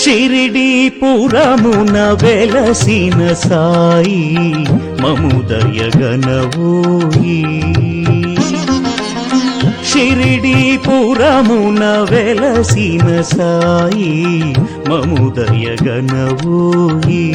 షిరిడి పురమున వెలసిన సాయి మముదయగనవోయి షిరిడి పురమున వెలసిన సాయి మముదయగనవోయి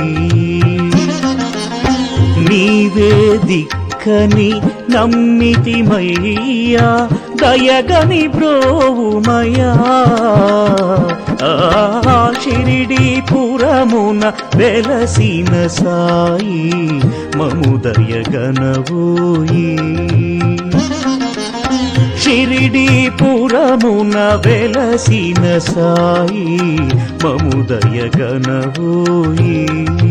నీవే దిక్కని నమ్మితిమయ్యా దయగని బ్రోవుమయా ఆ షిరిడి పురమున వెలసిన సాయి మముదయగనవోయి షిరిడి పురమున వెలసిన సాయి మముదయగనవోయి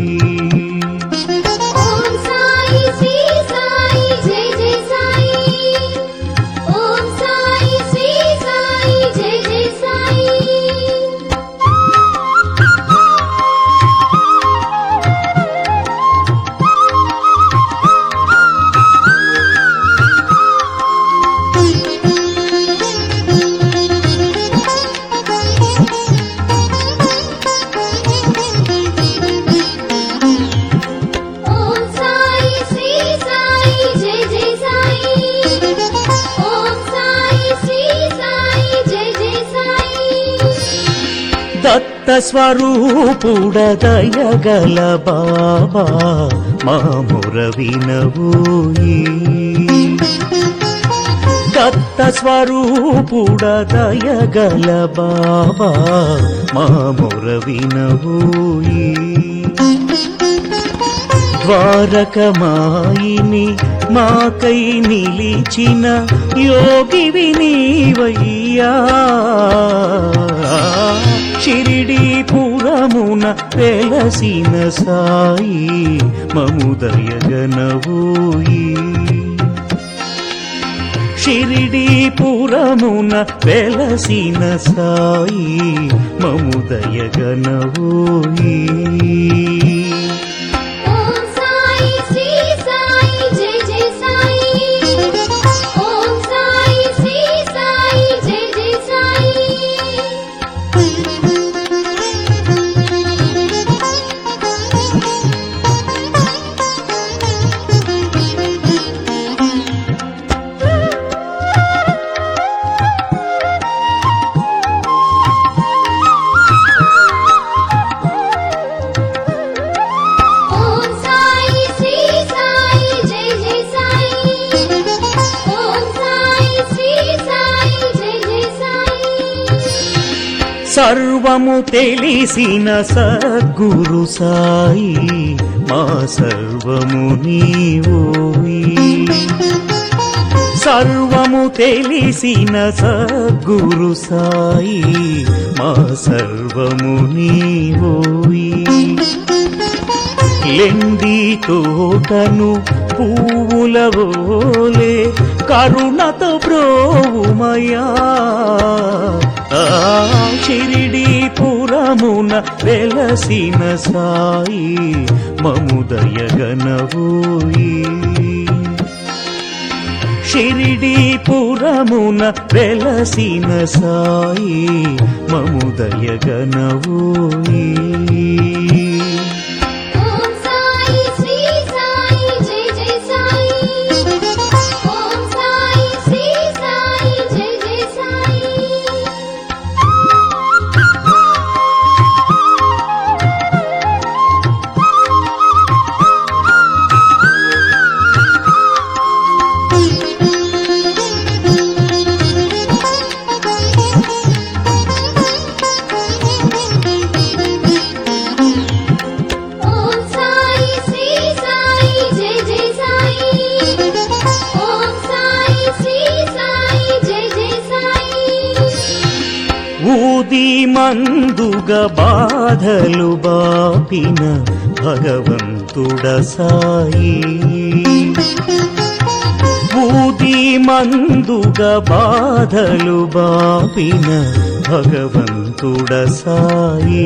ఓం సాయి శ్రీ సాయి జై జై సాయి ఓం సాయి శ్రీ సాయి జై జై సాయి ఓం సాయి శ్రీ సాయి జై జై సాయి ఓం సాయి శ్రీ సాయి జై జై సాయి దత్త స్వరూపుడ దయగల బాబా మాముర వినవోయి దత్త స్వరూపుడ దయగల బాబా మాముర వినవోయి ద్వారకమాయిని మాకై నిలిచిన యోగి వినీవయ్యా షిరిడి పురమున వెలసిన సాయి మముదయగనవోయి షిరిడి పురమున వెలసిన సాయి మముదయగనవోయి ఓం సాయి శ్రీ సాయి జై జై సాయి ఓం సాయి శ్రీ సాయి జై జై సాయి ఓం సాయి శ్రీ సాయి జై జై సాయి ఓం సాయి శ్రీ సాయి జై జై సాయి సర్వము తెలిసిన సద్గురు సాయి మా సర్వము నీవోయి సర్వము తెలిసిన సద్గురు సాయి మా సర్వము నీవోయి లెండి తోటను పువ్వులవోలే కరుణతో బ్రోవుమయా ఆ షిరిడి పురమున వెలసిన సాయి మముదయగనవోయి షిరిడి పురమున వెలసిన సాయి మముదయగనవోయి ఓం సాయి శ్రీ సాయి జై జై సాయి ఓం సాయి శ్రీ సాయి జై జై సాయి ఓం సాయి శ్రీ సాయి జై జై సాయి ఓం సాయి శ్రీ సాయి జై జై సాయి ఊది మందుగ బాధలు బాపిన భగవంతుడ సాయి ఊది మందుగ బాధలు బాపిన భగవంతుడ సాయి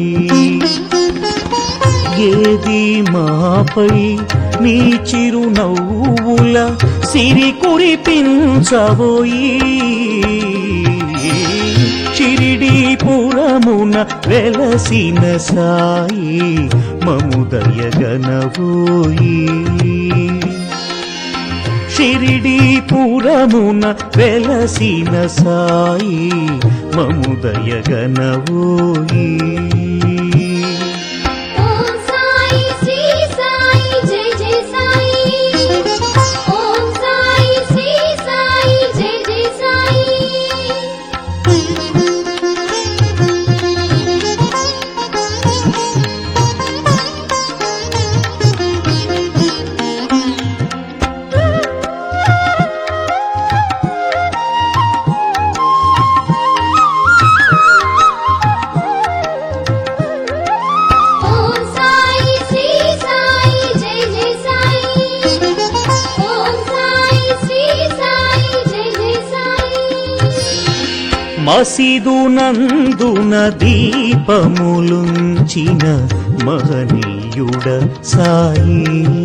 ఏది మాపై నీ చిరునవ్వుల సిరి కురిపించబోయి షిరిడీపురమున వెలసిన సాయి మముదయగనవోయి షిరిడీపురమున వెలసిన సాయి మముదయగనవోయి ఓం సాయి శ్రీ సాయి జై జై సాయి ఓం సాయి శ్రీ సాయి జై జై సాయి ఓం సాయి శ్రీ సాయి జై జై సాయి ఓం సాయి శ్రీ సాయి జై జై సాయి మసిదునందున దీపములుంచిన మహనీయుడ సాయి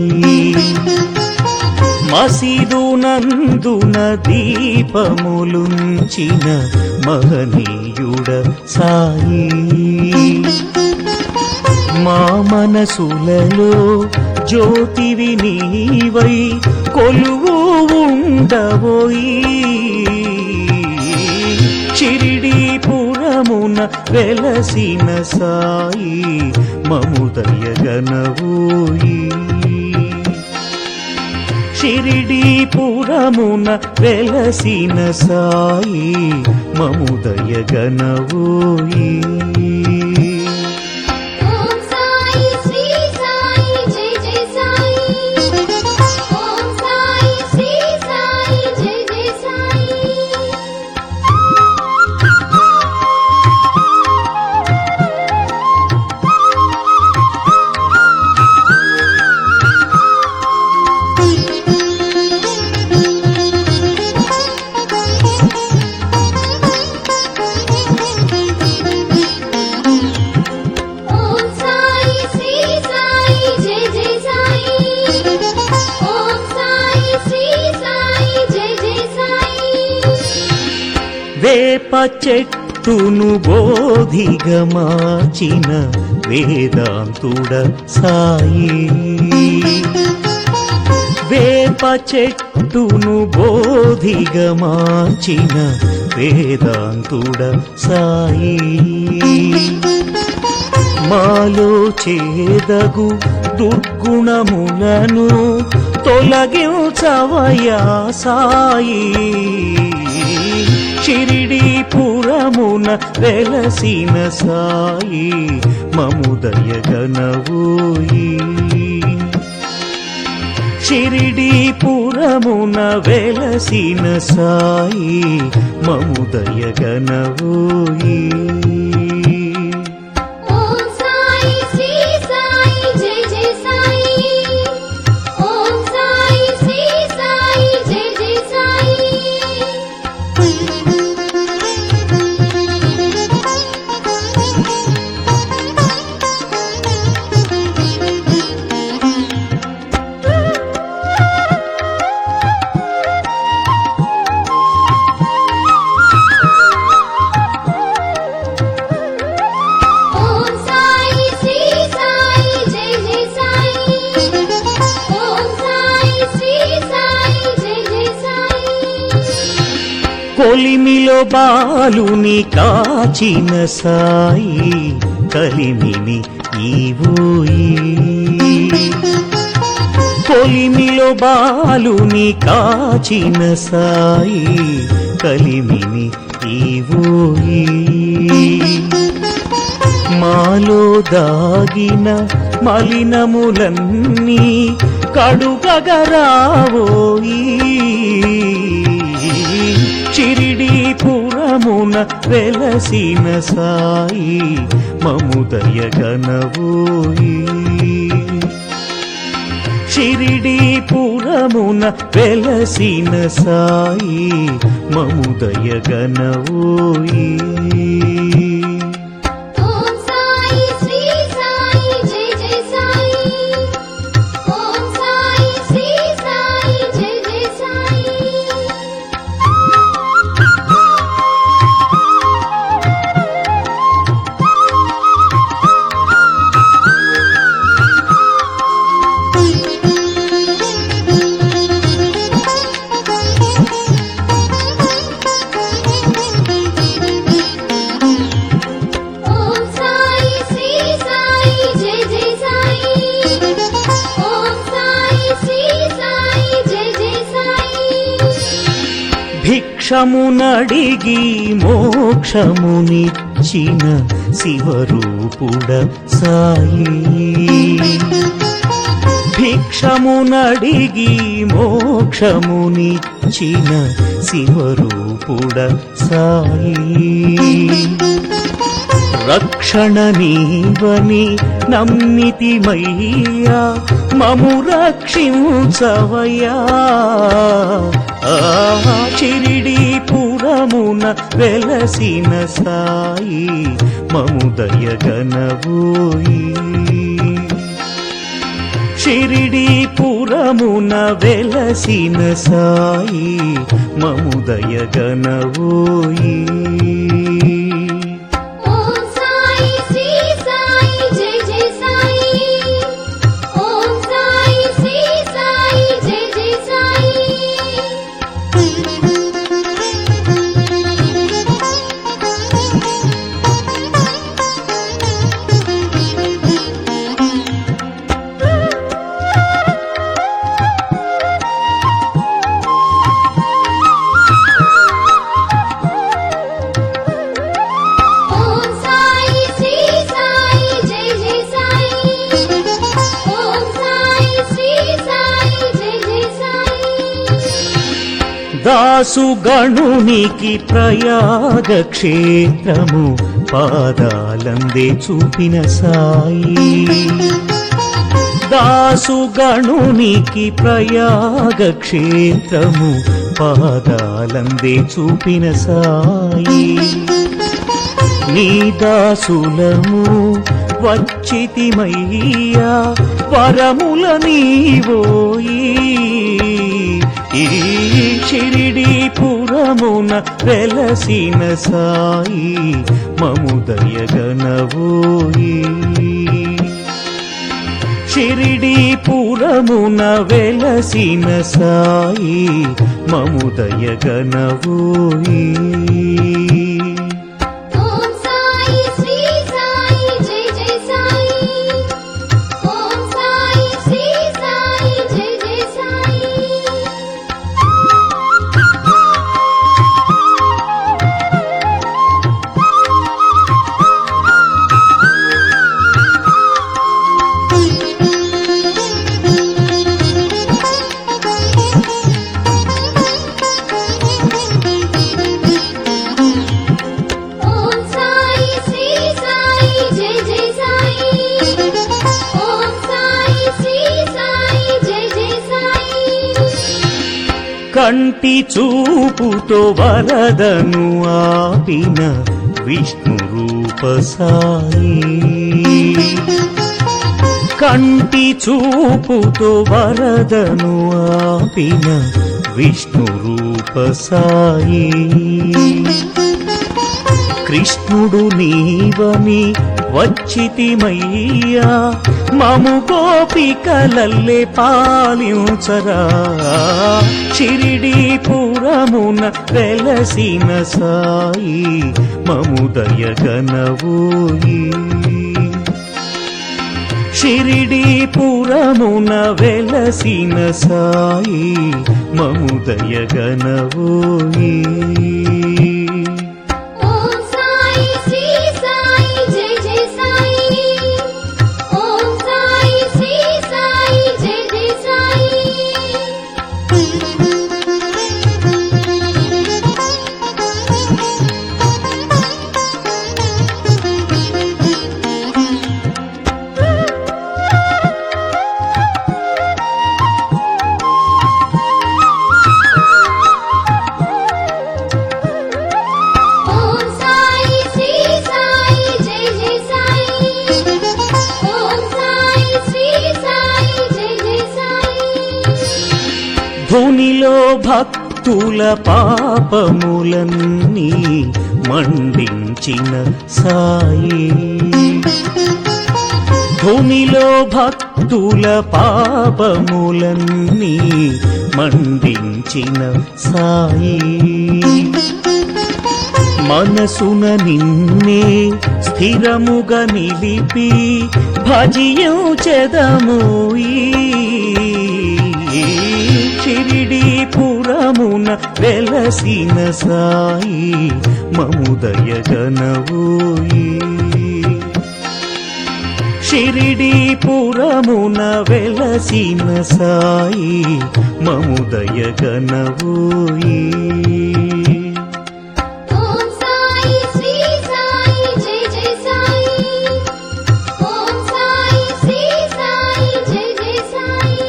మసిదునందున దీపములుంచిన మహనీయుడ సాయి మా మనసులలో జ్యోతివి నీవై కొలువు ఉండబోయి చిరిడీపురమున వెలసిన సాయి మముదయగనవోయి షిరిడీపురమున వెలసిన సాయి మముదయగనవోయి ఓం సాయి శ్రీ సాయి జై జై సాయి ఓం సాయి శ్రీ సాయి జై జై సాయి ఓం సాయి శ్రీ సాయి జై జై సాయి ఓం సాయి శ్రీ సాయి జై జై సాయి వేప చెట్టును బోధిగా మార్చిన వేదాంతుడ సాయి వేప చెట్టును బోధిగా మార్చిన వేదాంతుడ సాయి మాలో చేదగు దుర్గుణములను తొలగించవయా సాయి షిరిడీపురమున వెలసిన సాయి మముదయగనవోయి షిరిడీపురమున వెలసిన సాయి మముదయగనవోయి ఓం సాయి శ్రీ సాయి జై జై సాయి ఓం సాయి శ్రీ సాయి జై జై సాయి ఓం సాయి శ్రీ సాయి జై జై సాయి ఓం సాయి శ్రీ సాయి జై జై సాయి కొలిమిలో బాలుని కాచిన సాయి కలిమిని ఈవోయి కొలిమిలో బాలుని కాచిన సాయి కలిమిని ఈవోయి మాలో దాగిన మలినములన్నీ కడుగగరావోయి చిరిడీపురమున వెలసిన సాయి మముదయగనవోయి షిరిడీపురమున వెలసిన సాయి మముదయగనవోయి ఓం సాయి శ్రీ సాయి జై జై సాయి ఓం సాయి శ్రీ సాయి జై జై సాయి భిక్షమునడిగి మోక్షమునిచ్చిన శివరూపుడ సాయి భిక్షమునడిగి మోక్షమునిచ్చిన శివరూపుడ సాయి రక్షణ నీవని నమ్మితిమయ్యా మము రక్షించవయ్యా ఆ చిరిడి పురమున వెలసిన సాయి మము దయగనవోయి షిరిడి పురమున వెలసిన సాయి మము దయగనవోయి ఓం సాయి శ్రీ సాయి జై జై సాయి ఓం సాయి శ్రీ సాయి జై జై సాయి ఓం సాయి శ్రీ సాయి జై జై సాయి ఓం సాయి శ్రీ సాయి జై జై సాయి దాసు గణునికి ప్రయాగ క్షేత్రము పాదాలందే చూపిన సాయి దాసు గణునికి ప్రయాగ క్షేత్రము పాదాలందే చూపిన సాయి నీ దాసులము వచ్చితిమయ్యా వరముల నీవోయి ఈ షిరిడి పురమున వెలసిన సాయి మము దయగనవోయి షిరిడి పురమున వెలసిన సాయి మము దయగనవోయి ఓం సాయి శ్రీ సాయి జై జై సాయి ఓం సాయి శ్రీ సాయి జై జై సాయి ఓం సాయి శ్రీ సాయి జై జై సాయి ఓం సాయి శ్రీ సాయి జై జై సాయి కంటి చూపుతో వరదను ఆపిన విష్ణు రూప సాయి కంటి చూపుతో వరదను ఆపిన విష్ణు రూప సాయి కృష్ణుడు నీవని వచ్చితిమయ్యా మము గోపికలల్లే పాలించరా షిరిడి పురమున వెలసిన సాయి మము దయగనవోయి షిరిడి పురమున వెలసిన సాయి మము దయగనవోయి ఓం సాయి శ్రీ సాయి జై జై సాయి ఓం సాయి శ్రీ సాయి జై జై సాయి ఓం సాయి శ్రీ సాయి జై జై సాయి ఓం సాయి శ్రీ సాయి జై జై సాయి భూనిలో భక్తుల పాపములన్నీ మండించిన సాయి భూమిలో భక్తుల పాపములన్నీ మండించిన సాయి మనసున నిన్నే స్థిరముగా నిలిపి భజించెదము ఈ షిరిడి పురమున వెలసిన సాయి మముదయ గనవోయి షిరిడి పురమున వెలసిన సాయి మముదయ గనవోయి ఓం సాయి శ్రీ సాయి జై జై సాయి ఓం సాయి శ్రీ సాయి జై జై సాయి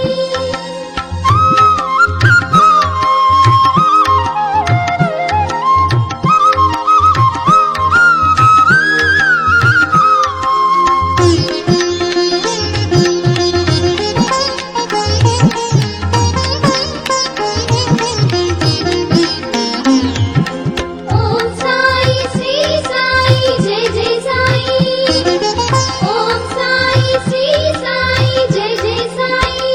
ఓం సాయి శ్రీ సాయి జై జై సాయి ఓం సాయి శ్రీ సాయి జై జై సాయి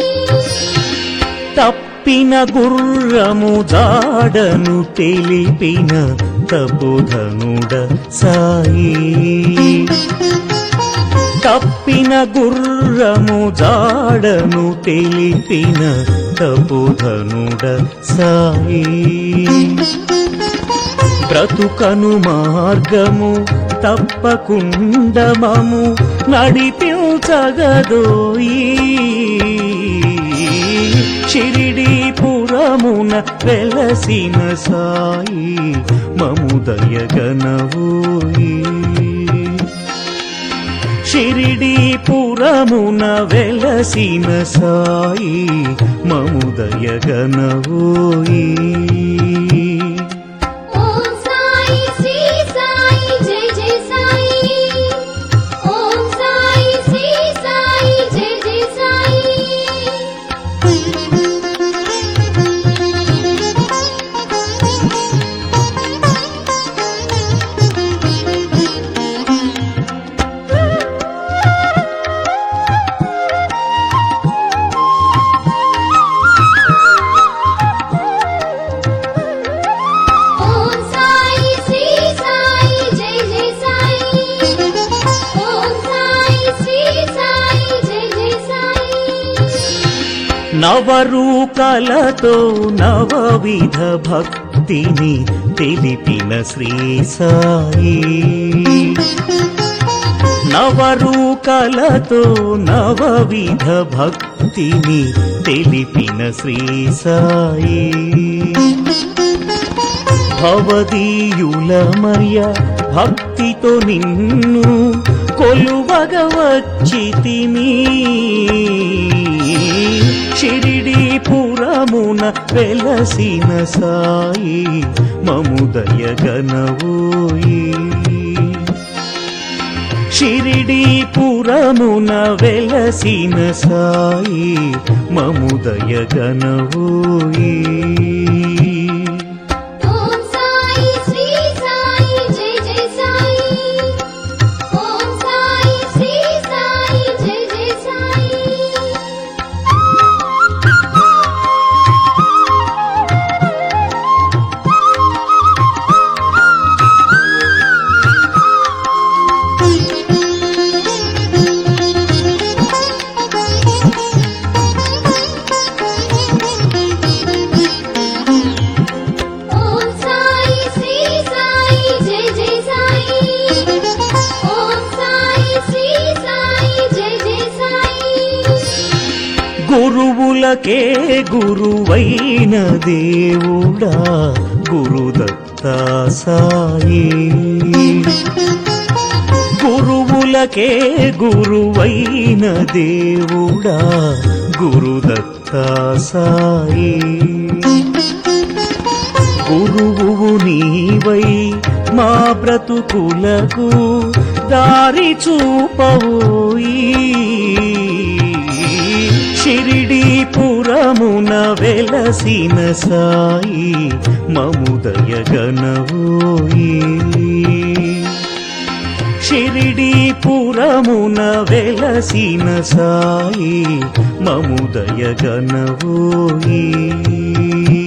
తప్పిన గుర్రము జాడను తెలిపిన తబుధనుడ సాయి తప్పిన గుర్రము జాడను తెలిపిన తబుధనుడ సాయి బ్రతుకను మార్గము తప్పకుండమము నడిపించగదోయి షిరిడి పురమున వెలసిన సాయి మముదయ గనవోయి షిరిడి పురమున వెలసిన సాయి మముదయ గనవోయి ఓం సాయి శ్రీ సాయి జై జై సాయి ఓం సాయి శ్రీ సాయి జై జై సాయి ఓం సాయి శ్రీ సాయి జై జై సాయి ఓం సాయి శ్రీ సాయి జై జై సాయి నవరూకలతో నవవిధ భక్తిని తెలిపిన శ్రీ సాయి నవరూకలతో నవవిధ భక్తిని తెలిపిన శ్రీ సాయి భవదీయులమయ భక్తితో నిన్ను కొలువగ వచ్చితిమి షిరిడి పురమున వెలసిన సాయి మముదయ గనవోయి షిరిడి పురమున వెలసిన సాయి మముదయ గనవోయి ఓం సాయి శ్రీ సాయి జై జై సాయి ఓం సాయి శ్రీ సాయి జై జై సాయి ఓం సాయి శ్రీ సాయి జై జై సాయి ఓం సాయి శ్రీ సాయి జై జై సాయి గురువులకే గురువైన దేవుడా గురుదత్తా సాయి గురువులకే గురువైన దేవుడా గురుదత్తా సాయి గురువు నీవై మా బ్రతుకులకు దారి చూపవోయి షిరిడి పురమున వెలసిన సాయి మముదయ గనవోయి షిరిడి పురమున వెలసిన సాయి మముదయ గనవోయి